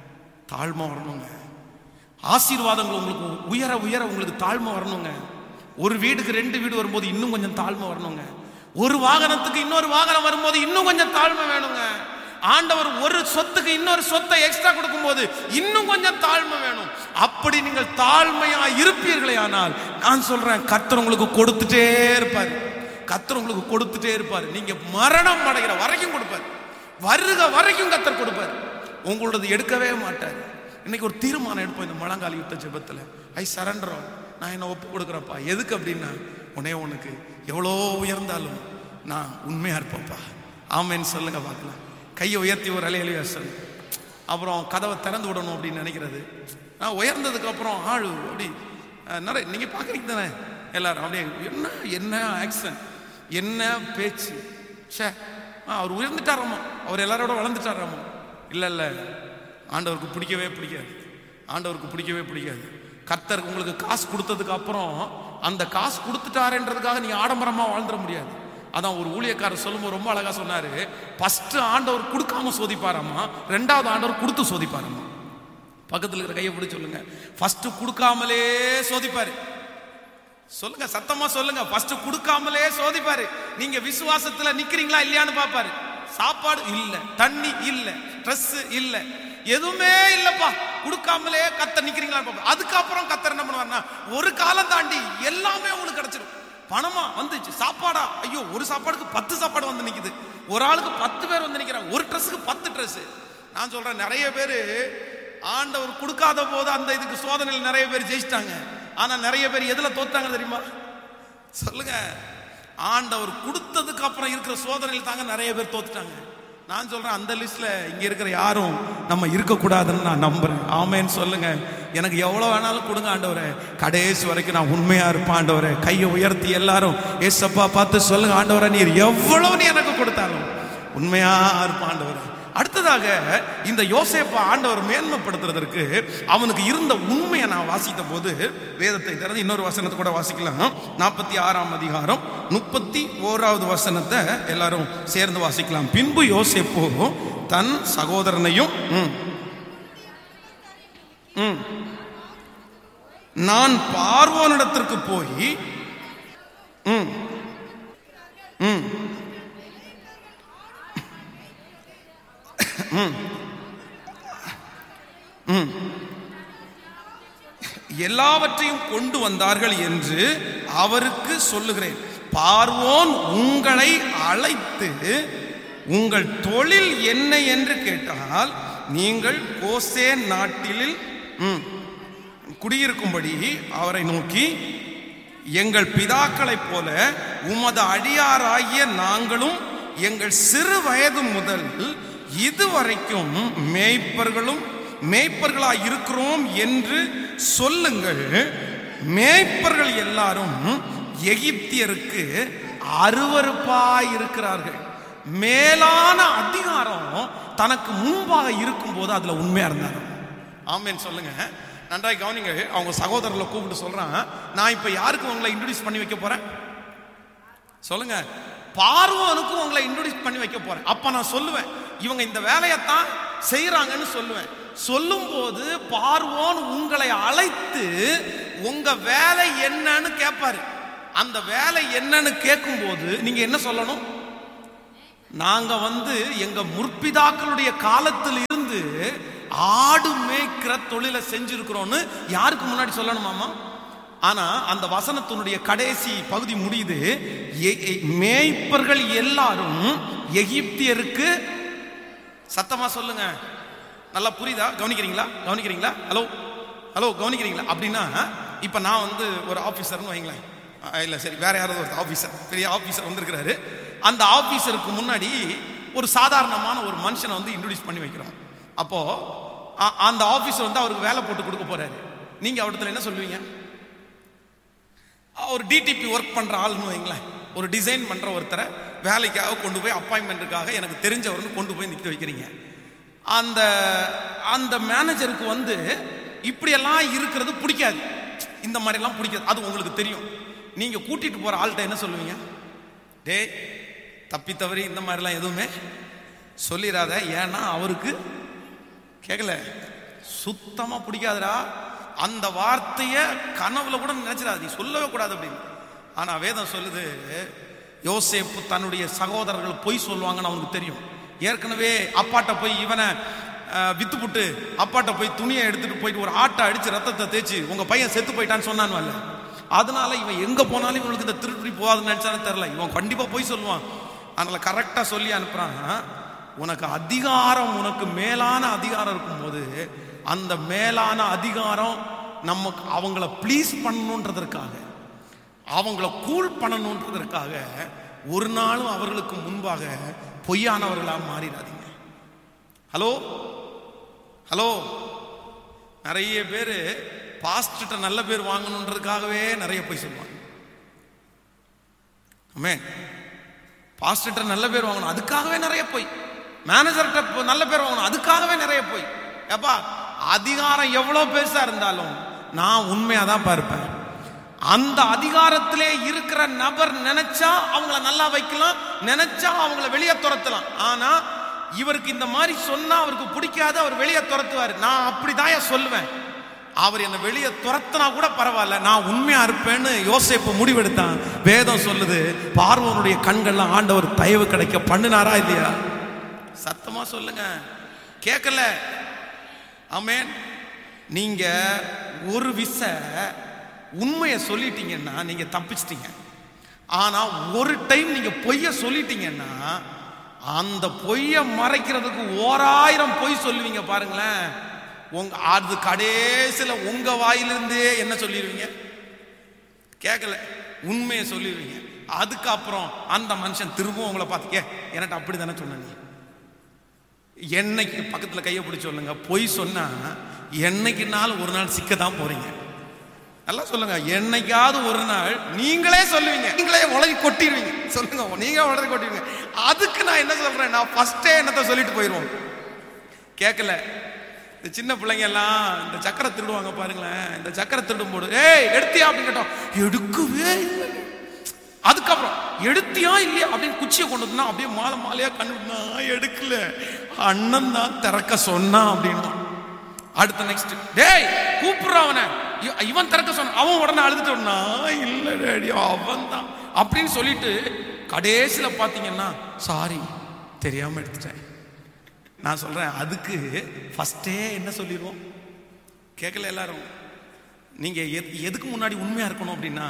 தாழ்மை வரணுங்க ஆசீர்வாதங்கள் உங்களுக்கு உயர உயர உங்களுக்கு தாழ்மை வரணுங்க ஒரு வீடுக்கு ரெண்டு வீடு வரும்போது இன்னும் கொஞ்சம் தாழ்மை வரணுங்க ஒரு வாகனத்துக்கு இன்னொரு வாகனம் வரும்போது இன்னும் கொஞ்சம் தாழ்மை வேணுங்க ஆண்டவர் ஒரு சொத்துக்கு இன்னொரு சொத்தை எக்ஸ்ட்ரா கொடுக்கும்போது இன்னும் கொஞ்சம் தாழ்மை வேணும் அப்படி நீங்கள் தாழ்மையா இருப்பீர்களே ஆனால் நான் சொல்றேன் கர்த்தர் உங்களுக்கு கொடுத்துட்டே இருப்பார் கர்த்தர் உங்களுக்கு கொடுத்துட்டே இருப்பார் நீங்க மரணம் அடைகிற வரைக்கும் கொடுப்பார் வருக வரைக்கும் கர்த்தர் கொடுப்பார் உங்களோடது எடுக்கவே மாட்டார் இன்னைக்கு ஒரு தீர்மானம் எடுப்போம் இந்த முழங்கால் யுத்த ஜெபத்தில் ஐ சரண்டரும் நான் என்ன ஒப்பு கொடுக்குறேன்ப்பா எதுக்கு அப்படின்னா உனே உனக்கு எவ்வளோ உயர்ந்தாலும் நான் உண்மையா இருப்பேன்ப்பா ஆமேன்னு சொல்லுங்க பார்க்கலாம் கையை உயர்த்தி ஒரு அலை அழிவா சொல்லு அப்புறம் கதவை திறந்து விடணும் அப்படின்னு நினைக்கிறது நான் உயர்ந்ததுக்கு அப்புறம் ஆளு அப்படி அஹ், நிறைய நீங்க பார்க்குறீங்க தானே எல்லாரும் அப்படியே என்ன என்ன ஆக்சன் என்ன பேச்சு ஷே ஆ, அவர் உயர்ந்துட்டாராமா அவர் எல்லாரோட வளர்ந்துட்டாராமா இல்லை இல்லை ஆண்டவருக்கு பிடிக்கவே பிடிக்காது ஆண்டவருக்கு பிடிக்கவே பிடிக்காது கர்த்தர் உங்களுக்கு காசு கொடுத்ததுக்கு அப்புறம் அந்த காசு கொடுத்துட்டாருன்றதுக்காக நீ ஆடம்பரமா வாழ்ந்துட முடியாது அதான் ஒரு ஊழியக்காரர் சொல்லும்போது ரொம்ப அழகா சொன்னாரு ஃபர்ஸ்ட் ஆண்டவர் கொடுக்காம சோதிப்பாராமா ரெண்டாவது ஆண்டவர் கொடுத்து சோதிப்பாராமா பக்கத்துல இருக்கிற கையை பிடிச்சு சொல்லுங்க ஃபர்ஸ்ட் கொடுக்காமலே சோதிப்பாரு சொல்லுங்க சத்தமா சொல்லுங்க ஃபர்ஸ்ட் கொடுக்காமலே சோதிப்பாரு நீங்க விசுவாசத்துல நிக்கிறீங்களா இல்லையான்னு பாப்பாரு சாப்பாடு இல்ல தண்ணி இல்ல Dress இல்ல எதுவுமே இல்லப்பா கொடுக்காமலே கத்த நிக்கிறீங்களா பாப்பாரு அதுக்கப்புறம் கத்தர் என்ன பண்ணுவாருன்னா ஒரு காலம் தாண்டி எல்லாமே உங்களுக்கு கிடைச்சிடும் பணமா வந்துச்சு சாப்பாடா ஐயோ ஒரு சாப்பாடுக்கு பத்து சாப்பாடு வந்து நிக்குது ஒரு ஆளுக்கு பத்து பேர் வந்து நிக்கிறாங்க ஒரு ட்ரெஸ்ஸுக்கு பத்து ட்ரெஸ் நான் சொல்றேன் நிறைய பேர் ஆண்டவர் கொடுக்காத போது அந்த இதுக்கு சோதனையில் நிறைய பேர் ஜெயிச்சிட்டாங்க ஆனா நிறைய பேர் எதுல தோத்தாங்க தெரியுமா சொல்லுங்க ஆண்டவர் கொடுத்ததுக்கு அப்புறம் இருக்கிற சோதனையில் தாங்க நிறைய பேர் தோத்துட்டாங்க நான் சொல்றேன் அந்த லிஸ்ட்ல இங்க இருக்கிற யாரும் நம்ம இருக்கக்கூடாதுன்னு நான் நம்புறேன் ஆமேன்னு சொல்லுங்க எனக்கு எவ்வளவு வேணாலும் கொடுங்க ஆண்டவரே கடைசி வரைக்கும் நான் உண்மையா இருப்பேன் ஆண்டவரே கையை உயர்த்தி எல்லாரும் ஏசப்பா பார்த்து சொல்லுங்க ஆண்டவரே நீர் எவ்வளவு நீ எனக்கு கொடுத்தாலும் உண்மையா இருப்பான் ஆண்டவரே அடுத்ததாக இந்த யோசேப்பா ஆண்டவர் மேன்மைப்படுத்துறதற்கு அவனுக்கு இருந்த உண்மையை நான் வாசித்த போது வேதத்தை திறந்து இன்னொரு வசனத்தை கூட வாசிக்கலாம் நாற்பத்தி ஆறாம் அதிகாரம் முப்பத்தி ஓராவது வசனத்தை எல்லாரும் சேர்ந்து வாசிக்கலாம் பின்பு யோசேப்போ தன் சகோதரனையும் ம், ம், நான் பார்வோனிடத்திற்கு போய் ம், ம், எல்லாவற்றையும் கொண்டு வந்தார்கள் என்று அவருக்கு சொல்லுகிறேன் பார்வோன் உங்களை அழைத்து உங்கள் தொழில் என்ன என்று கேட்டால் நீங்கள் கோசேன் நாட்டில் ம், குடியிருக்கும்படி அவரை நோக்கி எங்கள் பிதாக்களைப் போல உமது அடியாராகிய நாங்களும் எங்கள் சிறு வயது முதல் இதுவரைக்கும் மேய்ப்பர்களும் மேய்ப்பர்களாய் இருக்கிறோம் என்று சொல்லுங்கள் மேய்ப்பர்கள் எல்லாரும் எகிப்தியருக்கு அருவருப்பாய் இருக்கிறார்கள் மேலான அதிகாரம் தனக்கு முன்பாக இருக்கும்போது அதுல உண்மையா இருந்தாங்க ஆமேன்னு சொல்லுங்க நன்றாய் கவனிங்க அவங்க சகோதரர்களை கூப்பிட்டு சொல்றான் நான் இப்ப யாருக்கு உங்களை இன்ட்ரடியூஸ் பண்ணி வைக்க போறேன் சொல்லுங்க பார்வோனுக்கும் உங்களை இன்ட்ரோடியூஸ் பண்ணி வைக்க போறேன் அப்ப நான் சொல்லுவேன் இவங்க இந்த வேலையைத்தான் செய்யறாங்கன்னு சொல்லுவேன் சொல்லும்போது பார்வோன் உங்களை அழைத்து உங்க வேலை என்னன்னு கேட்பாரு அந்த வேலை என்னன்னு கேட்கும்போது நீங்க என்ன சொல்லணும் நாங்க வந்து எங்க முற்பிதாக்களுடைய காலத்தில் இருந்து ஆடு மேய்க்கிற தொழிலை செஞ்சிருக்கிறோம்னு யாருக்கு முன்னாடி சொல்லணுமாமா ஆனா அந்த வசனத்தினுடைய கடைசி பகுதி முடியுது எ- எ- மேய்ப்பர்கள் எல்லாரும் எகிப்தியருக்கு சத்தமா சொல்லுங்க நல்லா புரியுதா கவனிக்கிறீங்களா கவனிக்கிறீங்களா ஹலோ ஹலோ கவனிக்கிறீங்களா அப்படின்னா இப்ப நான் வந்து ஒரு ஆபீசர்னு வைங்களேன் அஹ் இல்ல சரி வேற யாராவது ஒரு ஆபீசர் பெரிய ஆபீசர் வந்திருக்கிறாரு அந்த ஆபீசருக்கு முன்னாடி ஒரு சாதாரணமான ஒரு மனுஷனை வந்து இன்ட்ரோடியூஸ் பண்ணி வைக்கிறோம் அப்போ அ- அந்த ஆபீசர் வந்து அவருக்கு வேலை போட்டு கொடுக்க போறாரு நீங்க அவர்கிட்ட என்ன சொல்லுவீங்க ஒரு டிடிபி ஒர்க் பண்ற ஆள்னு வைங்களேன் ஒரு டிசைன் பண்ற ஒருத்தரை வேலைக்காக கொண்டு போய் அப்பாயின்மெண்ட்டுக்காக எனக்கு தெரிஞ்சவர்னு கொண்டு போய் நிற்க வைக்கிறீங்க அந்த அந்த மேனேஜருக்கு வந்து இப்படியெல்லாம் இருக்கிறது பிடிக்காது இந்த மாதிரிலாம் பிடிக்காது அது உங்களுக்கு தெரியும் நீங்க கூட்டிட்டு போற ஆள்கிட்ட என்ன சொல்லுவீங்க டேய் தப்பி தவறி இந்த மாதிரிலாம் எதுவுமே சொல்லிடாத ஏன்னா அவருக்கு கேட்கல சுத்தமா பிடிக்காதுடா அந்த வார்த்தைய கனவுல கூட நினைச்சிடாது நீ சொல்லவே கூடாது அப்படின்னு ஆனா வேதம் சொல்லுது யோசேப்பு தன்னுடைய சகோதரர்கள் பொய் சொல்லுவாங்கன்னு அவனுக்கு தெரியும் ஏற்கனவே அப்பாட்ட போய் இவனை அஹ், வித்துப்புட்டு அப்பாட்ட போய் துணியை எடுத்துட்டு போயிட்டு ஒரு ஆட்டை அடிச்சு ரத்தத்தை தேய்ச்சி உங்க பையன் செத்து போயிட்டான்னு சொன்னான்வல்ல அதனால இவன் எங்க போனாலும் இவனுக்கு இந்த திருப்பி போகாதுன்னு நினைச்சானே தெரியல இவன் கண்டிப்பா போய் சொல்லுவான் அதனால கரெக்டா சொல்லி அனுப்புறான் உனக்கு அதிகாரம் உனக்கு மேலான அதிகாரம் இருக்கும்போது அந்த மேலான அதிகாரம் நமக்கு அவங்கள ப்ளீஸ் பண்ணணுன்றதற்காக அவங்கள கூல் பண்ணணுன்றதற்காக ஒரு நாளும் அவர்களுக்கு முன்பாக பொய்யானவர்களாக மாறிடாதீங்க ஹலோ ஹலோ நிறைய பேர் பாஸ்ட்ட நல்ல பேர் வாங்கணுன்றதுக்காகவே நிறைய போய் சொல்லுவாங்க ஆமென் பாஸ்டர்கிட்ட நல்ல பேர் வாங்கணும் அதுக்காகவே நிறைய போய் மேனேஜர்கிட்ட இப்போ நல்ல பேர் வாங்கணும் அதுக்காகவே நிறைய போய் ஏப்பா அதிகாரம் எவ்வளவு பெருசா இருந்தாலும் நான் உண்மையா தான் பார்ப்பேன் அந்த அதிகாரத்திலே இருக்கிற நபர் நினைச்சா அவங்கள நல்லா வைக்கலாம் நினைச்சா அவங்கள வெளியே துரத்தலாம் ஆனா இவருக்கு இந்த மாதிரி சொன்னா அவருக்கு பிடிக்காது அவர் வெளியே துரத்துவார் நான் அப்படிதான் சொல்லுவேன் அவர் என்னை வெளியே துரத்தினா கூட பரவாயில்ல நான் உண்மையா இருப்பேன்னு யோசேப்பு முடிவெடுத்தான் வேதம் சொல்லுது பார்வனுடைய கண்கள்லாம் ஆண்டவர் தயவு கிடைக்க பண்ணினாரா இல்லையா சத்தமா சொல்லுங்க கேட்கல ஆமென் நீங்க ஒரு விச உண்மையை சொல்லிட்டீங்கன்னா நீங்க தப்பிச்சிட்டீங்க ஆனா ஒரு டைம் நீங்க பொய்ய சொல்லிட்டீங்கன்னா அந்த பொய்ய மறைக்கிறதுக்கு ஓராயிரம் பொய் சொல்லுவீங்க பாருங்களேன் உங்க அது கடைசியில உங்க வாயிலிருந்தே என்ன சொல்லிடுவீங்க கேட்கல உண்மையை சொல்லிடுவீங்க அதுக்கப்புறம் அந்த மனுஷன் திரும்பவும் உங்களை பார்த்து கே என்கிட்ட அப்படி தானே சொன்ன நீ என்னைக்கு பக்கத்துல கையை பிடிச்சு சொல்லுங்க பொய் சொன்னா என்னைக்குனாலும் ஒரு நாள் சிக்க தான் போறீங்க நல்லா சொல்லுங்க என்னைக்காவது ஒரு நாள் நீங்களே சொல்லுவீங்க நீங்களே உலகி கொட்டிடுவீங்க சொல்லுங்க நீங்க உலகி கொட்டிடுவீங்க அதுக்கு நான் என்ன சொல்றேன் நான் ஃபர்ஸ்டே என்னத்த சொல்லிட்டு போயிடுவோம் கேட்கல இந்த சின்ன பிள்ளைங்க எல்லாம் இந்த சக்கரை திருடுவாங்க பாருங்களேன் இந்த சக்கரை திருடும் போது ஏய் எடுத்தியா அப்படின்னு கேட்டோம் எடுக்கவே இல்லை அதுக்கப்புறம் எடுத்தியா இல்லையா அப்படின்னு குச்சியை கொண்டு வந்தா அப்படியே மாலை மாலையா கண்ணு நான் எடுக்கல அண்ணன் தான் திறக்க சொன்னான் அப்படின்னா அடுத்த நெக்ஸ்ட் டேய் கூப்பிடுறான் அவனை இவ- இவன் திறக்க சொன்னான் அவன் உடனே அழுதுட்டு நான் இல்ல டேடி அவன் தான் அப்படின்னு சொல்லிட்டு கடைசியில பாத்தீங்கன்னா சாரி தெரியாம எடுத்துட்டேன் நான் சொல்றேன் அதுக்கு ஃபர்ஸ்டே என்ன சொல்லிடுவோம் கேட்கல எல்லாரும் நீங்க எது- எதுக்கு முன்னாடி உண்மையா இருக்கணும் அப்படின்னா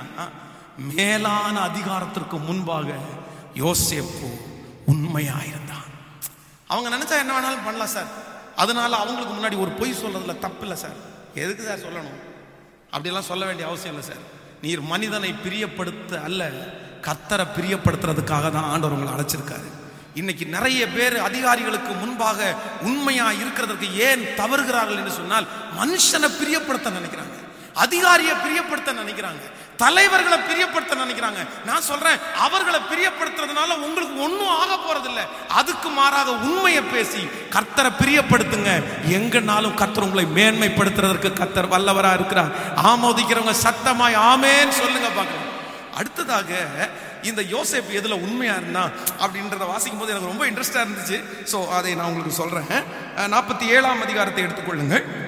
மேலான அதிகாரத்திற்கு முன்பாக யோசேப்பு உண்மையா இருந்தான் அவங்க நினைச்சா என்ன வேணாலும் பண்ணலாம் சார் அதனால அவங்களுக்கு முன்னாடி ஒரு பொய் சொல்றதுல தப்பு இல்லை சார் எதுக்கு சார் சொல்லணும் அப்படியெல்லாம் சொல்ல வேண்டிய அவசியம் இல்லை சார் நீர் மனிதனை பிரியப்படுத்த அல்ல கத்தரை பிரியப்படுத்துறதுக்காக தான் ஆண்டவர் உங்களை அழைச்சிருக்காரு இன்னைக்கு நிறைய பேர் அதிகாரிகளுக்கு முன்பாக உண்மையா இருக்கிறதுக்கு ஏன் தவறுகிறார்கள் என்று சொன்னால் மனுஷனை பிரியப்படுத்த நினைக்கிறாங்க அதிகாரியை பிரியப்படுத்த நினைக்கிறாங்க தலைவர்களை பிரியப்படுத்த நினைக்கிறாங்க நான் சொல்றேன் அவர்களை பிரியப்படுத்துறதுனால உங்களுக்கு ஒன்றும் ஆக போறதில்ல அதுக்கு மாறாக உண்மையை பேசி கர்த்தரை பிரியப்படுத்துங்க எங்கனாலும் கர்த்தர் உங்களை மேன்மைப்படுத்துறதற்கு கர்த்தர் வல்லவரா இருக்கிறார் ஆமோதிக்கிறவங்க சத்தமாய் ஆமேன்னு சொல்லுங்க பார்க்கலாம் அடுத்ததாக இந்த யோசேப்பு எதுல உண்மையா இருந்தா அப்படின்றத வாசிக்கும் போது எனக்கு ரொம்ப இன்ட்ரெஸ்டா இருந்துச்சு ஸோ அதை நான் உங்களுக்கு சொல்றேன் நாற்பத்தி ஏழாம் அதிகாரத்தை எடுத்துக்கொள்ளுங்கள்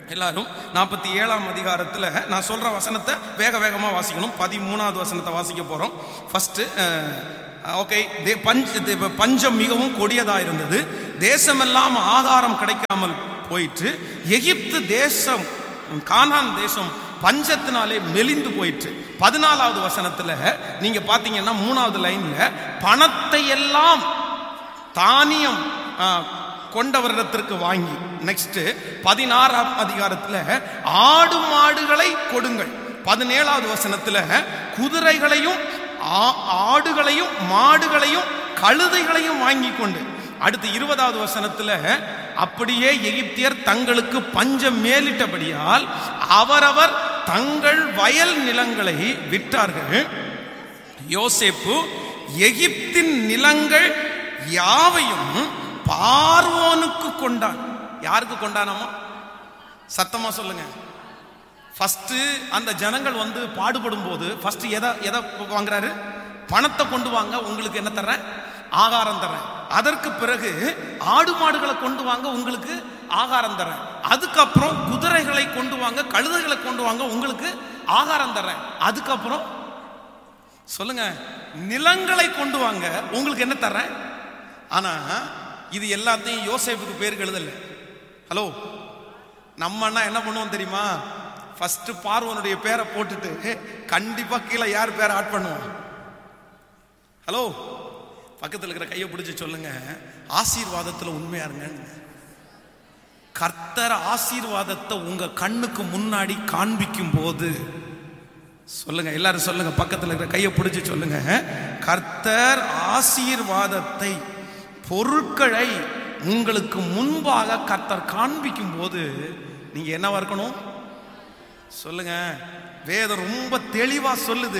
எல்லாரும் நாற்பத்தி ஏழாம் அதிகாரத்தில் நான் சொல்ற வசனத்தை வேக வேகமாக வாசிக்கணும் பதிமூணாவது வசனத்தை வாசிக்க போறோம் ஃபர்ஸ்ட் ஓகே பஞ்ச தே- பஞ்சம் மிகவும் கொடியதா இருந்தது தேசமெல்லாம் ஆகாரம் கிடைக்காமல் போயிற்று எகிப்து தேசம் கானான் தேசம் பஞ்சத்தினாலே மெலிந்து போயிற்று பதினாலாவது வசனத்துல நீங்க பாத்தீங்கன்னா மூணாவது லைன்ல பணத்தை எல்லாம் தானியம் ஆ, கொண்டவரிடத்திற்கு வாங்கி நெக்ஸ்ட் பதினாறாம் அதிகாரத்துல ஆடு மாடுகளை கொடுங்கள் பதினேழாவது வசனத்துல குதிரைகளையும் ஆ- ஆடுகளையும் மாடுகளையும் கழுதைகளையும் வாங்கி கொண்டு அடுத்து இருபதாவது வசனத்துல அப்படியே எகிப்தியர் தங்களுக்கு பஞ்சம் மேலிட்டபடியால் அவரவர் தங்கள் வயல் நிலங்களை விற்றார்கள் யோசேப்பு எகிப்தின் நிலங்கள் யாவையும் பார்வோனுக்கு கொண்டான் யாருக்கு கொண்டானாமா சத்தமா சொல்லுங்க ஃபர்ஸ்ட் அந்த ஜனங்கள் வந்து பாடுபடும் போது ஃபர்ஸ்ட் எதை எதை வாங்குறாரு பணத்தை கொண்டு வாங்க உங்களுக்கு என்ன தர்றேன் ஆகாரம் தர்றேன் அதற்கு பிறகு ஆடு மாடுகளை கொண்டு வாங்க உங்களுக்கு ஆகாரம் தர்றேன் அதுக்கப்புறம் குதிரைகளை கொண்டு வாங்க கழுதைகளை கொண்டு வாங்க உங்களுக்கு ஆகாரம் தர்றேன் அதுக்கப்புறம் சொல்லுங்க நிலங்களை கொண்டு வாங்க உங்களுக்கு என்ன தர்றேன் ஆனா இது எல்லாத்தையும் யோசேப்புக்கு பேருக்கு எழுதல ஹலோ நம்ம அண்ணா என்ன பண்ணுவோம் தெரியுமா ஃபர்ஸ்ட் பார்வனுடைய பேரை போட்டுட்டு கண்டிப்பா கீழே யார் பேரை ஆட் பண்ணுவோம் ஹலோ பக்கத்தில் இருக்கிற கையை பிடிச்சு சொல்லுங்க ஆசீர்வாதத்துல உண்மையா இருங்க கர்த்தர் ஆசீர்வாதத்தை உங்க கண்ணுக்கு முன்னாடி காண்பிக்கும் போது சொல்லுங்க எல்லாரும் சொல்லுங்க பக்கத்துல இருக்கிற கையை பிடிச்சு சொல்லுங்க கர்த்தர் ஆசீர்வாதத்தை பொருட்களை உங்களுக்கு முன்பாக கர்த்தர் காண்பிக்கும் போது நீங்க என்னவா இருக்கணும் சொல்லுங்க வேதம் ரொம்ப தெளிவா சொல்லுது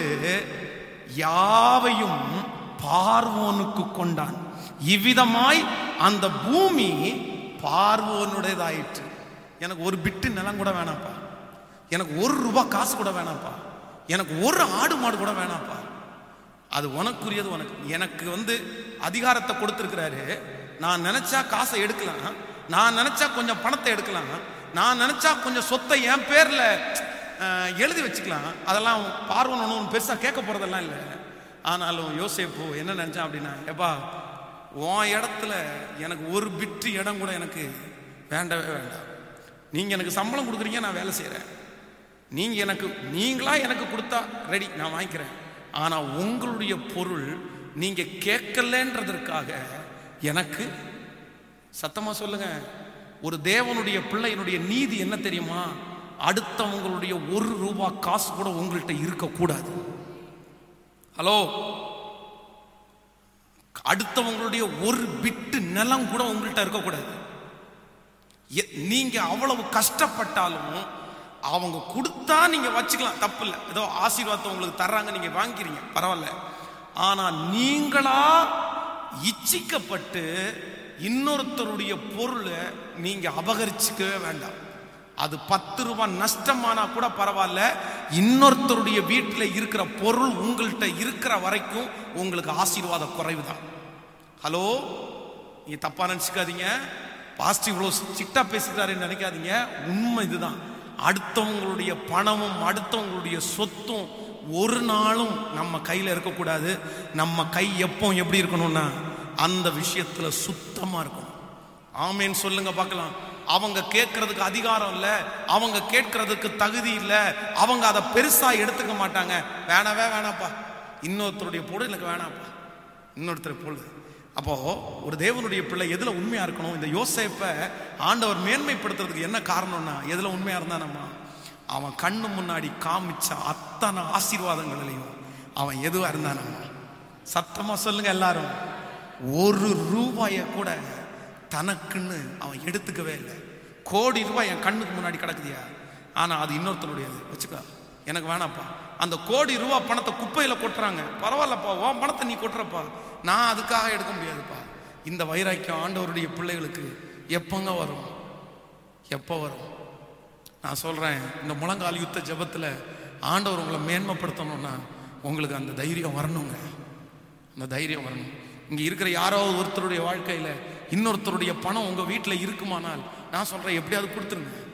யாவையும் பார்வோனுக்கு கொண்டான் இவ்விதமாய் அந்த பூமி பார்வோனுடையதாயிற்று எனக்கு ஒரு பிட்டு நிலம் கூட வேணாப்பா எனக்கு ஒரு ரூபாய் காசு கூட வேணாப்பா எனக்கு ஒரு ஆடு மாடு கூட வேணாப்பா அது உனக்குரியது உனக்கு எனக்கு வந்து அதிகாரத்தை கொடுத்துருக்கிறாரு நான் நினைச்சா காசை எடுக்கலாம் நான் நினைச்சா கொஞ்சம் பணத்தை எடுக்கலாம் நான் நினைச்சா கொஞ்சம் சொத்தை என் பேர்ல அஹ், எழுதி வச்சுக்கலாம் அதெல்லாம் பார்வன் ஒன்றும் பெருசா கேட்க போறதெல்லாம் இல்லை ஆனாலும் யோசேப்பு என்ன நினைச்சான் அப்படின்னா ஏப்பா உன் இடத்துல எனக்கு ஒரு பிட்டு இடம் கூட எனக்கு வேண்டவே வேண்டாம் நீங்க எனக்கு சம்பளம் கொடுக்குறீங்க நான் வேலை செய்றேன் நீங்க எனக்கு நீங்களா எனக்கு கொடுத்தா ரெடி நான் வாங்கிக்கிறேன் ஆனா உங்களுடைய பொருள் நீங்க கேட்கலன்றதற்காக எனக்கு சத்தமா சொல்லுங்க ஒரு தேவனுடைய பிள்ளையினுடைய நீதி என்ன தெரியுமா அடுத்தவங்களுடைய ஒரு ரூபாய் காசு கூட உங்கள்கிட்ட இருக்கக்கூடாது ஹலோ அடுத்தவங்களுடைய ஒரு பிட்டு நிலம் கூட உங்கள்கிட்ட இருக்கக்கூடாது எ- நீங்க அவ்வளவு கஷ்டப்பட்டாலும் அவங்க கொடுத்தா நீங்க வச்சுக்கலாம் தப்பு இல்லை ஏதோ ஆசீர்வாதத்தை உங்களுக்கு தர்றாங்க நீங்க வாங்கிறீங்க பரவாயில்ல ஆனா நீங்களா இச்சிக்கப்பட்டு இன்னொருத்தருடைய பொருளை நீங்க அபகரிச்சுக்கவே வேண்டாம் அது பத்து ரூபாய் நஷ்டமானா கூட பரவாயில்ல இன்னொருத்தருடைய வீட்டில் இருக்கிற பொருள் உங்கள்கிட்ட இருக்கிற வரைக்கும் உங்களுக்கு ஆசீர்வாத குறைவுதான் ஹலோ நீங்க தப்பா நினைச்சுக்காதீங்க பாஸ்ட் இவ்வளோ சிட்டா பேசுகிறாருன்னு நினைக்காதீங்க உண்மை இதுதான் அடுத்தவங்களுடைய பணமும் அடுத்தவங்களுடைய சொத்தும் ஒரு நாளும் நம்ம கையில இருக்கக்கூடாது நம்ம கை எப்போ எப்படி இருக்கணும்னா அந்த விஷயத்துல சுத்தமா இருக்கணும் ஆமேன்னு சொல்லுங்க பார்க்கலாம் அவங்க கேட்கறதுக்கு அதிகாரம் இல்ல அவங்க கேட்கறதுக்கு தகுதி இல்ல அவங்க அதை பெருசா எடுத்துக்க மாட்டாங்க வேணாவே வேணாப்பா இன்னொருத்தருடைய பொருள் எனக்கு வேணாப்பா இன்னொருத்தர் பொருள் அப்போ ஒரு தேவனுடைய பிள்ளை எதுல உண்மையா இருக்கணும் இந்த யோசேப்பை ஆண்டவர் மேன்மைப்படுத்துறதுக்கு என்ன காரணம்னா எதுல உண்மையா இருந்தானம்மா அவன் கண்ணு முன்னாடி காமிச்ச அத்தனை ஆசீர்வாதங்களிலையும் அவன் எதுவா இருந்தானம்மா சத்தமா சொல்லுங்க எல்லாரும் ஒரு ரூபாய கூட தனக்குன்னு அவன் எடுத்துக்கவே இல்லை கோடி ரூபாய் என் கண்ணுக்கு முன்னாடி கிடக்குதியா ஆனா அது இன்னொருத்தருடையது வச்சுக்கோ எனக்கு வேணாப்பா அந்த கோடி ரூபாய் பணத்தை குப்பையில கொட்டுறாங்க பரவாயில்லப்பா உன் பணத்தை நீ கொட்டுறப்பா நான் அதுக்காக எடுக்க முடியாதுப்பா இந்த வைராக்கியம் ஆண்டவருடைய பிள்ளைகளுக்கு எப்பங்க வரும் எப்போ வரும் நான் சொல்றேன் இந்த முழங்கால் யுத்த ஜெபத்துல ஆண்டவர் உங்களை மேன்மைப்படுத்தணும்னா உங்களுக்கு அந்த தைரியம் வரணுங்க அந்த தைரியம் வரணும் இங்க இருக்கிற யாராவது ஒருத்தருடைய வாழ்க்கையில இன்னொருத்தருடைய பணம் உங்க வீட்டில் இருக்குமானால் நான் சொல்றேன் எப்படியாவது கொடுத்துருங்க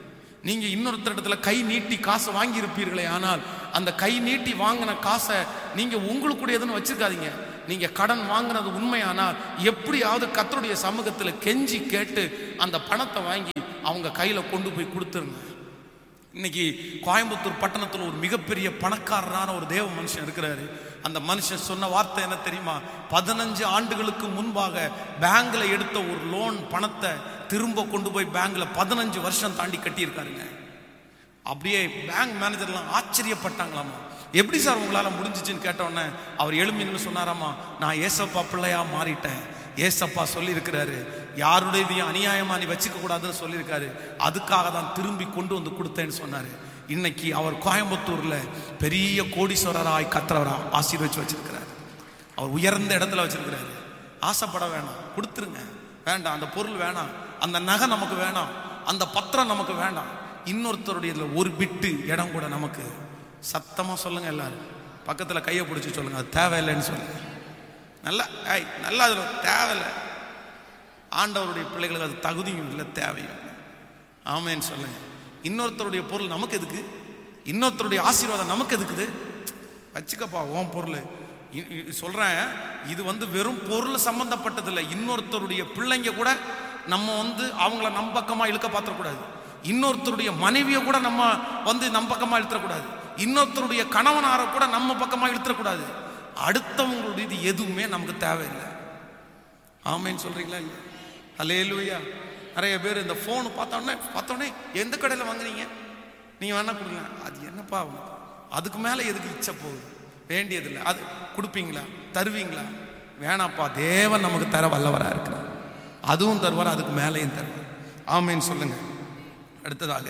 நீங்க இன்னொருத்தர் இடத்துல கை நீட்டி காசை வாங்கி இருப்பீர்களே ஆனால் அந்த கை நீட்டி வாங்கின காசை நீங்க உங்களுக்குடையதுன்னு வச்சிருக்காதீங்க நீங்க கடன் வாங்கினது உண்மையானால் எப்படியாவது கத்தருடைய சமூகத்தில் கெஞ்சி கேட்டு அந்த பணத்தை வாங்கி அவங்க கையில கொண்டு போய் கொடுத்துருங்க இன்னைக்கு கோயம்புத்தூர் பட்டணத்தில் ஒரு மிகப்பெரிய பணக்காரரான ஒரு தேவ மனுஷன் இருக்கிறாரு அந்த மனுஷன் சொன்ன வார்த்தை என்ன தெரியுமா பதினஞ்சு ஆண்டுகளுக்கு முன்பாக பேங்க்ல எடுத்த ஒரு லோன் பணத்தை திரும்ப கொண்டு போய் பேங்க்ல பதினஞ்சு வருஷம் தாண்டி கட்டியிருக்காருங்க அப்படியே பேங்க் மேனேஜர்லாம் ஆச்சரியப்பட்டாங்களாமா எப்படி சார் உங்களால முடிஞ்சிச்சுன்னு கேட்டோன்னே அவர் எழுமின்னு சொன்னாராமா நான் ஏசப்பா பிள்ளையா மாறிட்டேன் ஏசப்பா சொல்லியிருக்கிறாரு யாருடையதையும் அநியாயமா நீ வச்சுக்க கூடாதுன்னு சொல்லியிருக்காரு அதுக்காக தான் திரும்பி கொண்டு வந்து கொடுத்தேன்னு சொன்னாரு இன்னைக்கு அவர் கோயம்புத்தூர்ல பெரிய கோடீஸ்வரராய் கத்திரவரா ஆசீர்வச்சு வச்சிருக்கிறாரு அவர் உயர்ந்த இடத்துல வச்சிருக்கிறாரு ஆசைப்பட வேணாம் கொடுத்துருங்க வேண்டாம் அந்த பொருள் வேணாம் அந்த நகை நமக்கு வேணாம் அந்த பத்திரம் நமக்கு வேண்டாம் இன்னொருத்தருடைய இதுல ஒரு பிட்டு இடம் கூட நமக்கு சத்தமா சொல்லுங்க எல்லாரும் பக்கத்துல கையை பிடிச்சி சொல்லுங்க அது தேவையில்லைன்னு சொல்லுங்க நல்லா ஐய் நல்லா அதுல தேவையில்லை ஆண்டவருடைய பிள்ளைகளுக்கு அது தகுதியும் இல்லை தேவையும் இல்லை ஆமேன்னு சொல்லுங்க இன்னொருத்தருடைய பொருள் நமக்கு எதுக்கு இன்னொருத்தருடைய ஆசீர்வாதம் நமக்கு எதுக்குது வச்சுக்கப்பா உன் பொருள் இ- இ- சொல்றேன் இது வந்து வெறும் பொருள் சம்பந்தப்பட்டது இல்லை இன்னொருத்தருடைய பிள்ளைங்க கூட நம்ம வந்து அவங்கள நம் பக்கமா இழுக்க பாத்திரக்கூடாது இன்னொருத்தருடைய மனைவியை கூட நம்ம வந்து நம் பக்கமா இழுத்துறக்கூடாது இன்னொருத்தருடைய கணவனாரை கூட நம்ம பக்கமா இழுத்துறக்கூடாது அடுத்தவங்களுடைய இது எதுவுமே நமக்கு தேவையில்லை ஆமேன்னு சொல்றீங்களா இல்லையா அல்லேலூயா நிறைய பேர் இந்த ஃபோன் பார்த்தோன்னே பார்த்தோன்னே எந்த கடையில் வாங்குறீங்க நீங்கள் வேணா கொடுங்க அது என்னப்பா உனக்கு? அதுக்கு மேலே எதுக்கு இச்சை போகுது வேண்டியதில்லை அது கொடுப்பீங்களா தருவீங்களா வேணாப்பா தேவன் நமக்கு தர வல்லவரா இருக்கிறார் அதுவும் தருவார் அதுக்கு மேலேயும் தருவார் ஆமேன்னு சொல்லுங்க அடுத்ததாக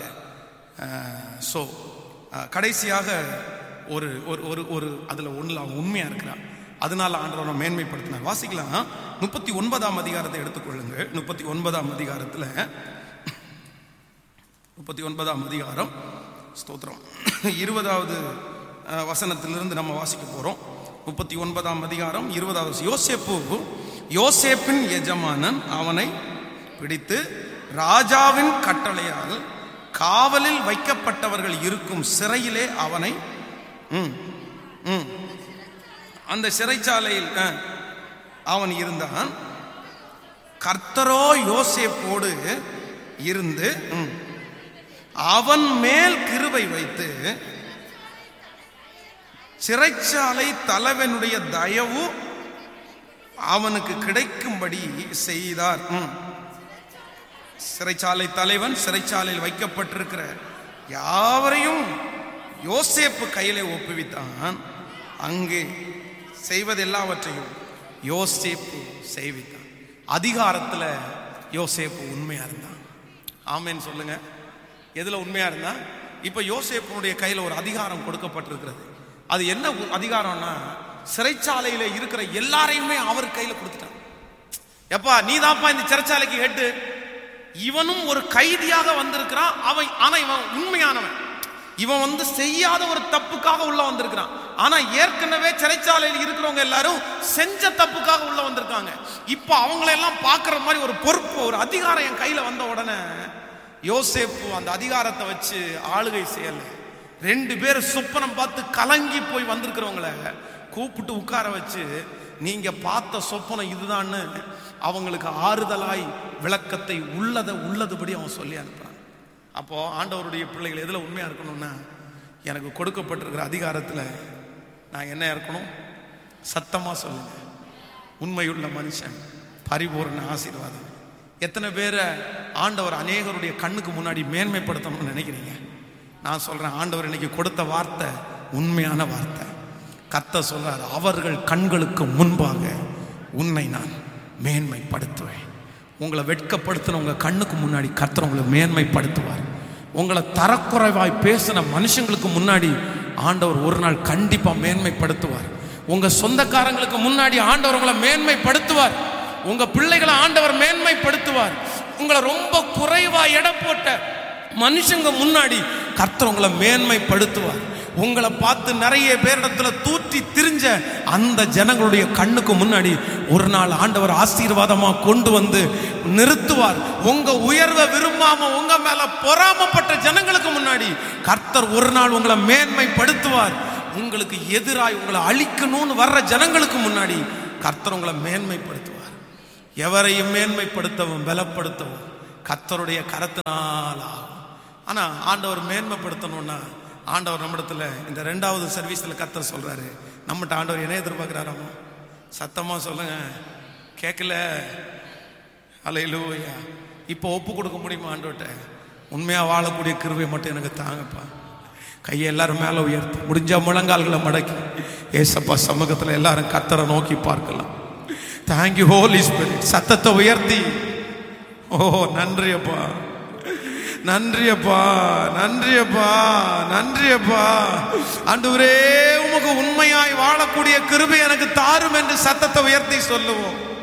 ஸோ கடைசியாக ஒரு ஒரு ஒரு ஒரு அதில் ஒன்றில் அவன் உண்மையாக இருக்கிறான் அதனால ஆண்டவரை மேன்மைப்படுத்தினார் வாசிக்கலாம் முப்பத்தி ஒன்பதாம் அதிகாரத்தை எடுத்துக்கொள்ளுங்க முப்பத்தி ஒன்பதாம் அதிகாரத்தில் முப்பத்தி ஒன்பதாம் அதிகாரம் ஸ்தோத்திரம் இருபதாவது அஹ், வசனத்திலிருந்து நம்ம வாசிக்க போகிறோம் முப்பத்தி ஒன்பதாம் அதிகாரம் இருபதாவது யோசேப்பு யோசேப்பின் எஜமானன் அவனை பிடித்து ராஜாவின் கட்டளையால் காவலில் வைக்கப்பட்டவர்கள் இருக்கும் சிறையிலே அவனை ம், ம், அந்த சிறைச்சாலையில் அஹ், அவன் இருந்தான் கர்த்தரோ யோசேப்போடு இருந்து ம், அவன் மேல் கிருபை வைத்து சிறைச்சாலை தலைவனுடைய தயவு அவனுக்கு கிடைக்கும்படி செய்தார் ம். சிறைச்சாலை தலைவன் சிறைச்சாலையில் வைக்கப்பட்டிருக்கிற யாவரையும் யோசேப்பு கையிலே ஒப்புவித்தான் அங்கே செய்வது எல்லாவற்றையும் யோசேப்பு செய்வித்தான் அதிகாரத்துல யோசேப்பு உண்மையா இருந்தான் ஆமேன்னு சொல்லுங்க எதுல உண்மையா இருந்தா இப்ப யோசேப்புடைய கையில ஒரு அதிகாரம் கொடுக்கப்பட்டிருக்கிறது அது என்ன உ- அதிகாரம்னா சிறைச்சாலையில இருக்கிற எல்லாரையுமே அவர் கையில கொடுத்துட்டான் எப்பா நீ இந்த சிறைச்சாலைக்கு ஹெட்டு இவனும் ஒரு கைதியாக வந்திருக்கிறான் அவன் ஆனா இவன் உண்மையானவன் இவன் வந்து செய்யாத ஒரு தப்புக்காக உள்ள வந்திருக்கிறான் ஆனா ஏற்கனவே சிறைச்சாலையில் இருக்கிறவங்க எல்லாரும் செஞ்ச தப்புக்காக உள்ள வந்திருக்காங்க இப்ப அவங்கள எல்லாம் பார்க்கிற மாதிரி ஒரு பொறுப்பு ஒரு அதிகாரம் என் கையில வந்த உடனே யோசேப்பு அந்த அதிகாரத்தை வச்சு ஆளுகை செய்யல ரெண்டு பேர் சொப்பனம் பார்த்து கலங்கி போய் வந்திருக்கிறவங்கள கூப்பிட்டு உட்கார வச்சு நீங்க பார்த்த சொப்பனம் இதுதான்னு அவங்களுக்கு ஆறுதலாய் விளக்கத்தை உள்ளதை உள்ளதுபடி அவன் சொல்லி அனுப்புறான் அப்போ ஆண்டவருடைய பிள்ளைகள் எதுல உண்மையா இருக்கணும்னா எனக்கு கொடுக்கப்பட்டிருக்கிற அதிகாரத்துல நான் என்ன இருக்கணும் சத்தமா சொல்லுங்க உண்மையுள்ள மனுஷன் பரிபூர்ண ஆசீர்வாதம் எத்தனை பேரை ஆண்டவர் அநேகருடைய கண்ணுக்கு முன்னாடி மேன்மைப்படுத்தணும்னு நினைக்கிறீங்க நான் சொல்றேன் ஆண்டவர் இன்னைக்கு கொடுத்த வார்த்தை உண்மையான வார்த்தை கத்த சொல்றார் அவர்கள் கண்களுக்கு முன்பாக உன்னை நான் மேன்மைப்படுத்துவேன் உங்களை வெட்கப்படுத்தின உங்க கண்ணுக்கு முன்னாடி கர்த்தர் உங்களை மேன்மைப்படுத்துவார் உங்களை தரக்குறைவாய் பேசின மனுஷங்களுக்கு முன்னாடி ஆண்டவர் ஒரு நாள் கண்டிப்பா மேன்மைப்படுத்துவார் உங்க சொந்தக்காரங்களுக்கு முன்னாடி ஆண்டவர் உங்களை மேன்மைப்படுத்துவார் உங்க பிள்ளைகளை ஆண்டவர் மேன்மைப்படுத்துவார் உங்களை ரொம்ப குறைவா எடை போட்ட மனுஷங்க முன்னாடி கர்த்தர் உங்களை மேன்மைப்படுத்துவார் உங்களை பார்த்து நிறைய பேரிடத்துல தூற்றி திரிஞ்ச அந்த ஜனங்களுடைய கண்ணுக்கு முன்னாடி ஒரு நாள் ஆண்டவர் ஆசீர்வாதமா கொண்டு வந்து நிறுத்துவார் உங்க உயர்வை விரும்பாம உங்க மேல பொறாமப்பட்ட ஜனங்களுக்கு முன்னாடி கர்த்தர் ஒரு நாள் உங்களை மேன்மைப்படுத்துவார் உங்களுக்கு எதிராய் உங்களை அழிக்கணும்னு வர்ற ஜனங்களுக்கு முன்னாடி கர்த்தர் உங்களை மேன்மைப்படுத்துவார் எவரையும் மேன்மைப்படுத்தவும் பலப்படுத்தவும் கர்த்தருடைய கரத்தினால் ஆகும் ஆனா ஆண்டவர் மேன்மைப்படுத்தணும்னா ஆண்டவர் நம்மிடத்துல இந்த ரெண்டாவது சர்வீஸ்ல கர்த்தர் சொல்றாரு நம்மகிட்ட ஆண்டவர் என்ன எதிர்பார்க்கிறாராமோ சத்தமா சொல்லுங்க கேட்கல அலையிலூயா இப்போ ஒப்பு கொடுக்க முடியுமா ஆண்டவர்கிட்ட உண்மையா வாழக்கூடிய கிருபை மட்டும் எனக்கு தாங்கப்பா கையை எல்லாரும் மேல உயர்த்தி முடிஞ்ச முழங்கால்களை மடக்கி ஏசப்பா சமூகத்துல எல்லாரும் கத்தரை நோக்கி பார்க்கலாம் தேங்க்யூ ஹோலி ஸ்பிரிட் சத்தத்தை உயர்த்தி ஓ நன்றி அப்பா நன்றி அப்பா நன்றி அப்பா நன்றி அப்பா ஆண்டவரே உமக்கு உண்மையாய் வாழக்கூடிய கிருபை எனக்கு தாரும் என்று சத்தத்தை உயர்த்தி சொல்லுவோம்